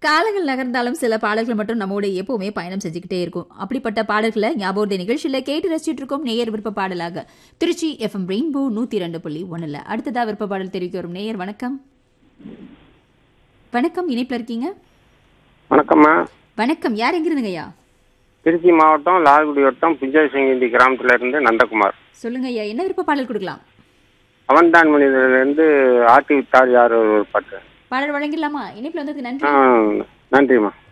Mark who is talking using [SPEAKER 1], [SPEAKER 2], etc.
[SPEAKER 1] காலங்கள் நகர்ந்தாலும் சில பாடல்கள் மட்டும் நம்மோட எப்பவுமே பயணம் செஞ்சுக்கிட்டே இருக்கும் அப்படிப்பட்ட பாடல்களை ஞாபக நிகழ்ச்சியில கேட்டு ரசிச்சிட்டு இருக்கோம் நேயர் விருப்ப பாடலாக திருச்சி எஃப்எம் ரெயின்போ நூத்தி ரெண்டு புள்ளி ஒண்ணுல அடுத்ததா விருப்ப பாடல் தெரிவிக்க வரும் நேயர் வணக்கம் வணக்கம் இணைப்புல இருக்கீங்க
[SPEAKER 2] வணக்கம்மா
[SPEAKER 1] வணக்கம் யார் எங்கிருந்துங்க ஐயா
[SPEAKER 2] திருச்சி மாவட்டம் லால்குடி வட்டம் புஞ்சை சிங்கந்தி கிராமத்துல இருந்து நந்தகுமார்
[SPEAKER 1] சொல்லுங்க ஐயா என்ன விருப்ப பாடல் கொடுக்கலாம்
[SPEAKER 2] அவன்தான் மனிதர்லேருந்து ஆட்டி விட்டார் யார் ஒரு பாட்டு
[SPEAKER 1] பாடல் வழங்கிடலாமா இணைப்புல வந்ததுக்கு நன்றி
[SPEAKER 2] ஆ, நன்றிம்மா